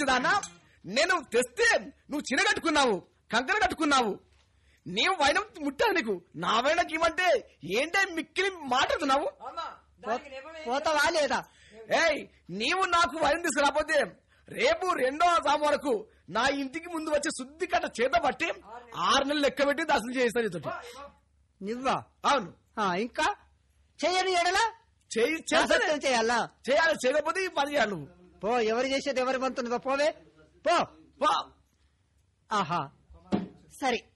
పిచ్చిదానా నేను తెస్తే నువ్వు చిన్న కట్టుకున్నావు కంకర కట్టుకున్నావు నీవు వైనం ముట్టా నీకు నా వైనకి ఇవ్వంటే ఏంటే మిక్కిలి మాట్లాడుతున్నావు పోతావా లేదా ఏయ్ నీవు నాకు వైన్ తీసుకురాపోతే రేపు రెండో సాము వరకు నా ఇంటికి ముందు వచ్చి శుద్ధి కట్ట చేత పట్టి ఆరు నెలలు లెక్క పెట్టి దర్శనం చేస్తాను నీతోటి నువ్వా అవును ఆ, ఇంకా చెయ్యని ఎడలా చేయి చేస్తే అసత్యం చేయాలా చేయాలి చేయకపోతే ఈ పని చేయాలి నువ్వు పో ఎవరు చేసేది ఎవరి వంతున్నదో పోవే పో పో. ఆహా సరే